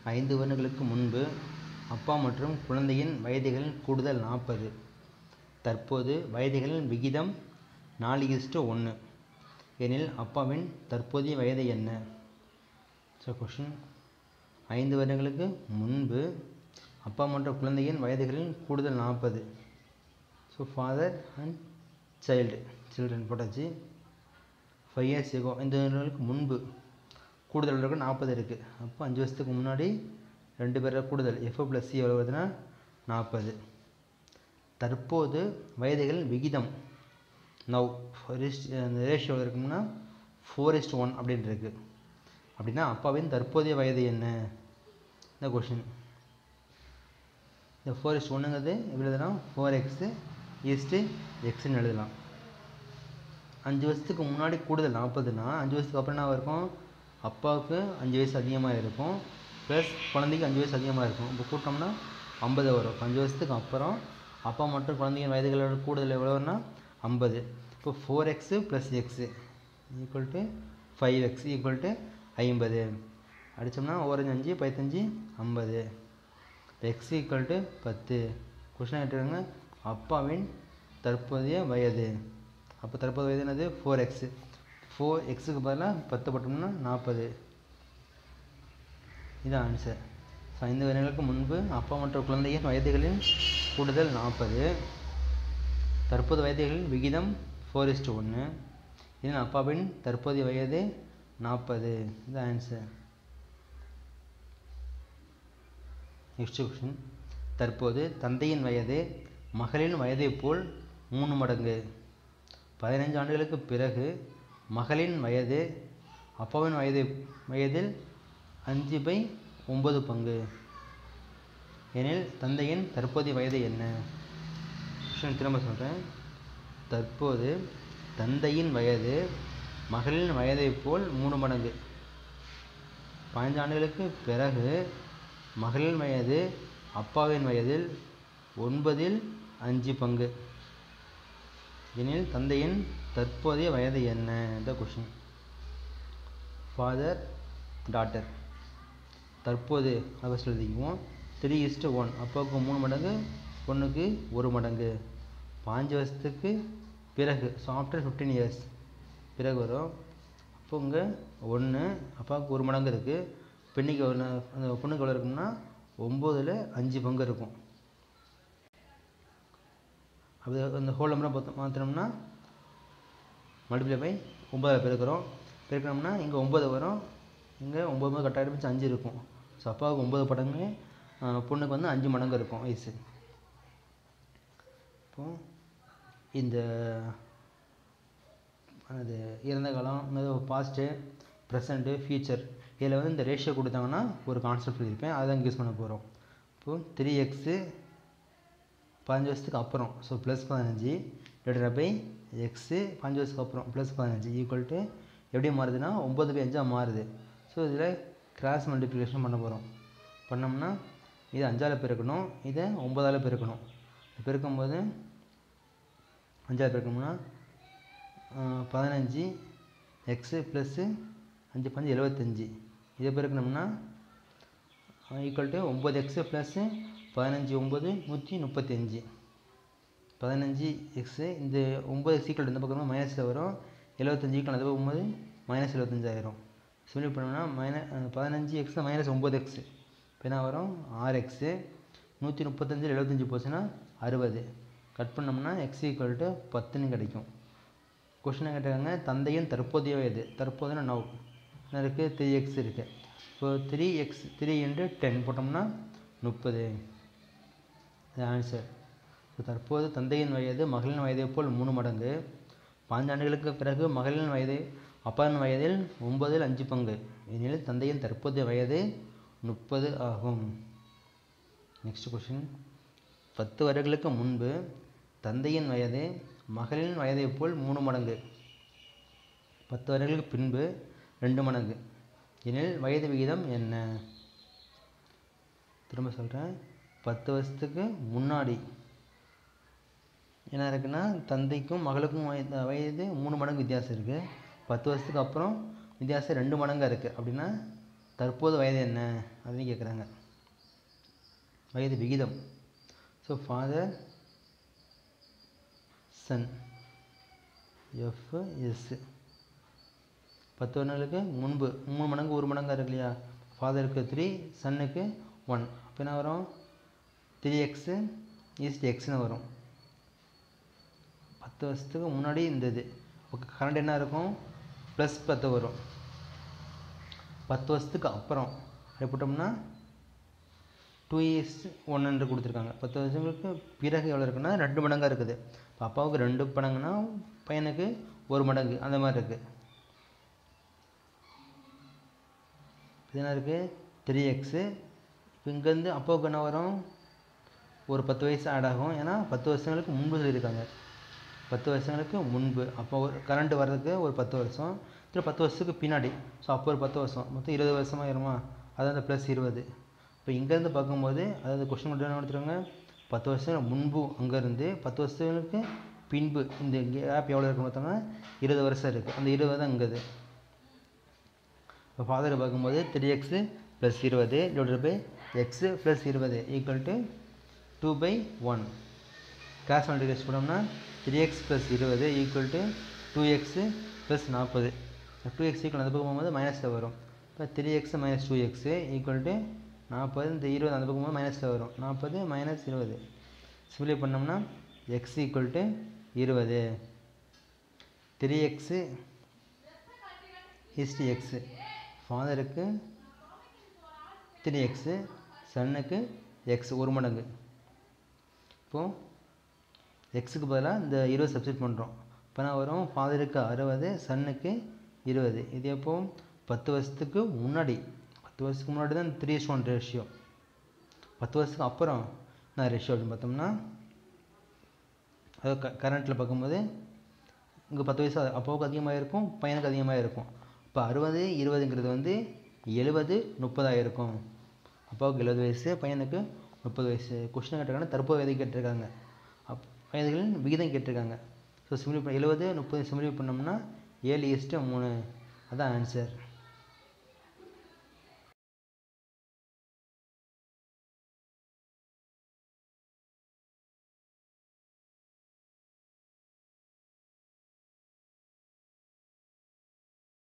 ஐந்து வருடங்களுக்கு முன்பு அப்பா மற்றும் குழந்தையின் வயதுகளின் கூடுதல் நாற்பது தற்போது வயதுகளின் விகிதம் நாலு இஸ்டு ஒன்று எனில் அப்பாவின் தற்போதைய வயது என்ன ஸோ கொஷின் ஐந்து வருடங்களுக்கு முன்பு அப்பா மற்றும் குழந்தையின் வயதுகளின் கூடுதல் நாற்பது so father and child children போட்டாச்சு ஃபைவ் இயர்ஸ் எகோ இந்த வருடங்களுக்கு முன்பு கூடுதல் இருக்கு நாற்பது இருக்குது அப்போ அஞ்சு வருஷத்துக்கு முன்னாடி ரெண்டு பேரோட கூடுதல் எஃப்ஓ ப்ளஸ் சி எவ்வளோ வருதுன்னா நாற்பது தற்போது வயதுகள் விகிதம் நவ் அந்த ரேஷியோ இருக்கும்னா ஃபோர் இஸ்ட் ஒன் அப்படின்னு இருக்கு அப்படின்னா அப்பாவின் தற்போதைய வயது என்ன இந்த கொஷின் இந்த ஃபோர் இஸ்ட் ஒன்றுங்கிறது எப்படி எழுதலாம் ஃபோர் எக்ஸு ஈஸ்ட்டு எக்ஸ்ன்னு எழுதலாம் அஞ்சு வருஷத்துக்கு முன்னாடி கூடுதல் நாற்பதுனா அஞ்சு வருஷத்துக்கு அப்புறம் என்ன இருக்கும் அப்பாவுக்கு அஞ்சு வயசு அதிகமாக இருக்கும் ப்ளஸ் குழந்தைக்கு அஞ்சு வயசு அதிகமாக இருக்கும் இப்போ கூட்டோம்னா ஐம்பது வரும் அஞ்சு வருஷத்துக்கு அப்புறம் அப்பா மற்றும் குழந்தைங்க வயதுகளோட கூடுதல் எவ்வளோன்னா ஐம்பது இப்போ four x plus x equal to five x equal to ஐம்பது அடித்தோம்னா ஓரஞ்சு அஞ்சு பதினஞ்சு ஐம்பது எக்ஸ் ஈக்குவல் டு பத்து கொஷின் கேட்டுருங்க அப்பாவின் தற்போதைய வயது அப்போ தற்போதைய வயது என்னது ஃபோர் எக்ஸு ஃபோர் எக்ஸுக்கு பதிலாக பத்து போட்டோம்னா நாற்பது இதுதான் ஆன்சர் ஸோ ஐந்து வருடங்களுக்கு முன்பு அப்பா மற்றும் குழந்தையின் வயதுகளின் கூடுதல் நாற்பது தற்போது வயதுகளின் விகிதம் ஃபோர் இஸ்டு ஒன்று இதன் அப்பாவின் தற்போதைய வயது நாற்பது இது ஆன்சர் நெக்ஸ்ட் கொஷின் தற்போது தந்தையின் வயது மகளின் வயதைப் போல் மூணு மடங்கு பதினைஞ்சு ஆண்டுகளுக்கு பிறகு மகளின் வயது அப்பாவின் வயது வயதில் அஞ்சு பை ஒம்பது பங்கு எனில் தந்தையின் தற்போதைய வயது என்ன கொஷின் திரும்ப சொல்கிறேன் தற்போது தந்தையின் வயது மகளின் வயதைப் போல் மூணு மடங்கு பதினஞ்சு ஆண்டுகளுக்கு பிறகு மகளின் வயது அப்பாவின் வயதில் ஒன்பதில் அஞ்சு பங்கு எனில் தந்தையின் தற்போதைய வயது என்ன இந்த கொஷின் ஃபாதர் டாட்டர் தற்போது அவசியம் எழுதிக்குவோம் த்ரீ இஸ்டு ஒன் அப்பாவுக்கு மூணு மடங்கு பொண்ணுக்கு ஒரு மடங்கு பாஞ்சு வருஷத்துக்கு பிறகு ஸோ ஆஃப்டர் ஃபிஃப்டீன் இயர்ஸ் பிறகு வரும் அப்போ இங்கே ஒன்று அப்பாவுக்கு ஒரு மடங்கு இருக்குது பெண்ணுக்கு ஒன்று அந்த பொண்ணுக்கு எவ்வளோ இருக்கும்னா ஒம்போதில் அஞ்சு பங்கு இருக்கும் அப்படி அந்த ஹோல் நம்பரை பார்த்து மாற்றினோம்னா மல்டிப்ளை பை ஒம்பதில் பெருக்கிறோம் பெருக்கணும்னா இங்கே ஒம்பது வரும் இங்கே ஒம்பது மணி கட்டாயிரம் மிச்சம் அஞ்சு இருக்கும் ஸோ அப்பாவுக்கு ஒம்பது மடங்கு பொண்ணுக்கு வந்து அஞ்சு மடங்கு இருக்கும் வயசு இப்போது இந்த அது இறந்த காலம் பாஸ்ட்டு ப்ரெசண்ட்டு ஃப்யூச்சர் இதில் வந்து இந்த ரேஷியோ கொடுத்தாங்கன்னா ஒரு கான்செப்ட் சொல்லியிருப்பேன் அதை தான் யூஸ் பண்ண போகிறோம் இப்போது த்ரீ எக்ஸு பதினஞ்சு வருஷத்துக்கு அப்புறம் ஸோ ப்ளஸ் பதினஞ்சு டிவைடட் பை எக்ஸு பதினஞ்சு வருஷத்துக்கு அப்புறம் ப்ளஸ் பதினஞ்சு ஈக்குவல் டு எப்படி மாறுதுன்னா ஒம்பது பை அஞ்சாக மாறுது ஸோ இதில் கிராஸ் மல்டிப்ளிகேஷன் பண்ண போகிறோம் பண்ணோம்னா இதை அஞ்சால் பெருக்கணும் இதை ஒம்பதால் பெருக்கணும் பெருக்கும்போது அஞ்சால் பெருக்கணும்னா பதினஞ்சு எக்ஸு ப்ளஸ்ஸு அஞ்சு பஞ்சு எழுபத்தஞ்சி இதை பெருக்கணும்னா ஈக்குவல் டு ஒம்பது எக்ஸு ப்ளஸ்ஸு பதினஞ்சு ஒம்பது நூற்றி முப்பத்தி அஞ்சு பதினஞ்சு எக்ஸு இந்த ஒம்பது சீக்கிரம் இந்த பக்கம் மைனஸில் வரும் எழுபத்தஞ்சு ஈக்குவல் அது போகும்போது மைனஸ் எழுபத்தஞ்சாயிரம் சொல்லி பண்ணோம்னா மைன பதினஞ்சு எக்ஸு மைனஸ் ஒம்பது எக்ஸு இப்போ என்ன வரும் ஆறு எக்ஸு நூற்றி முப்பத்தஞ்சில் எழுபத்தஞ்சி போச்சுன்னா அறுபது கட் பண்ணோம்னா எக்ஸ் ஈக்குவல் டு பத்துன்னு கிடைக்கும் கொஷினை கேட்டாங்க தந்தையின் தற்போதைய வயது தற்போதைய நவ் என்ன இருக்குது த்ரீ எக்ஸ் இருக்குது இப்போ three x three into ten போட்டோம்னா முப்பது இது ஆன்சர் இப்போ தற்போது தந்தையின் வயது மகளின் வயதை போல் மூணு மடங்கு பாஞ்சு ஆண்டுகளுக்கு பிறகு மகளின் வயது அப்பாவின் வயதில் ஒன்பதில் அஞ்சு பங்கு எனில் தந்தையின் தற்போதைய வயது முப்பது ஆகும் நெக்ஸ்ட் கொஷின் பத்து வருடங்களுக்கு முன்பு தந்தையின் வயது மகளின் வயதைப் போல் மூணு மடங்கு பத்து வருடங்களுக்கு பின்பு ரெண்டு மடங்கு எனில் வயது விகிதம் என்ன திரும்ப சொல்கிறேன் பத்து வருஷத்துக்கு முன்னாடி என்ன இருக்குன்னா தந்தைக்கும் மகளுக்கும் வயது வயது மூணு மடங்கு வித்தியாசம் இருக்குது பத்து வருஷத்துக்கு அப்புறம் வித்தியாசம் ரெண்டு மடங்காக இருக்குது அப்படின்னா தற்போது வயது என்ன அப்படின்னு கேட்குறாங்க வயது விகிதம் so father son F S பத்து வருடங்களுக்கு முன்பு மூணு மடங்கு ஒரு மடங்காக இருக்கு இல்லையா ஃபாதருக்கு த்ரீ சன்னுக்கு ஒன் அப்போ என்ன வரும் த்ரீ எக்ஸு ஈஸ்ட் எக்ஸ்னு வரும் பத்து வருஷத்துக்கு முன்னாடி இந்த இது இப்போ கரண்ட் என்ன இருக்கும் ப்ளஸ் பத்து வரும் பத்து வருஷத்துக்கு அப்புறம் அப்படி போட்டோம்னா டூ இயர்ஸ் ஒன்று கொடுத்துருக்காங்க பத்து வருஷங்களுக்கு பிறகு எவ்வளோ இருக்குன்னா ரெண்டு மடங்காக இருக்குது இப்போ அப்பாவுக்கு ரெண்டு மடங்குனா பையனுக்கு ஒரு மடங்கு அந்த மாதிரி இருக்குது இது என்ன இருக்குது த்ரீ எக்ஸு இப்போ இங்கேருந்து அப்பாவுக்கு என்ன வரும் ஒரு பத்து வயசு ஆட் ஆகும் ஏன்னா பத்து வருஷங்களுக்கு முன்பு சொல்லியிருக்காங்க பத்து வருஷங்களுக்கு முன்பு அப்போ ஒரு கரண்ட் வர்றதுக்கு ஒரு பத்து வருஷம் திரும்ப பத்து வருஷத்துக்கு பின்னாடி ஸோ அப்போ ஒரு பத்து வருஷம் மொத்தம் இருபது வருஷமாக ஆயிருமா அதாவது ப்ளஸ் இருபது இப்போ இங்கேருந்து பார்க்கும்போது அதாவது கொஸ்டின் மட்டும் என்ன கொடுத்துருங்க பத்து வருஷம் முன்பு அங்கேருந்து பத்து வருஷங்களுக்கு பின்பு இந்த கேப் எவ்வளோ இருக்குன்னு பார்த்தோம்னா இருபது வருஷம் இருக்குது அந்த இருபது தான் இங்கே இப்போ ஃபாதரை பார்க்கும்போது த்ரீ எக்ஸு ப்ளஸ் இருபது டிவைடட் பை எக்ஸு ப்ளஸ் இருபது equal to two by one cross multiplies பண்ணோம்னா த்ரீ எக்ஸ் ப்ளஸ் இருபது equal to two x plus நாற்பது டூ எக்ஸ் ஈக்குவல் அந்த பக்கம் போகும்போது மைனஸில் வரும் இப்போ three x minus two x equal to நாற்பது இந்த இருபது அந்த பக்கம் போகும்போது மைனஸில் வரும் நாற்பது மைனஸ் இருபது சிம்பிளை பண்ணோம்னா எக்ஸ் ஈக்குவல் டு இருபது த்ரீ எக்ஸு இஸ்டி எக்ஸு ஃபாதருக்கு த்ரீ எக்ஸு சன்னுக்கு எக்ஸ் ஒரு மடங்கு இப்போது எக்ஸுக்கு பதிலாக இந்த இருபது சப்ஸ்டிட் பண்ணுறோம் இப்போ நான் வரும் ஃபாதருக்கு அறுபது சன்னுக்கு இருபது இது எப்போ பத்து வருஷத்துக்கு முன்னாடி பத்து வருஷத்துக்கு முன்னாடி தான் த்ரீ ஒன் ரேஷியோ பத்து வருஷத்துக்கு அப்புறம் நான் ரேஷியோ அப்படின்னு பார்த்தோம்னா அது க கரண்ட்டில் பார்க்கும்போது இங்கே பத்து வயசு அப்பாவுக்கு அதிகமாக இருக்கும் பையனுக்கு அதிகமாக இருக்கும் இப்போ அறுபது இருபதுங்கிறது வந்து எழுபது முப்பதாக இருக்கும் அப்பாவுக்கு எழுபது வயசு பையனுக்கு முப்பது வயசு கொஸ்டின் கேட்டிருக்காங்க தற்போது வயது கேட்டிருக்காங்க அப் வயதுகளின் விகிதம் கேட்டிருக்காங்க ஸோ சிமிலி எழுபது முப்பது சிமிலி பண்ணோம்னா ஏழு ஈஸ்ட்டு மூணு அதான் ஆன்சர்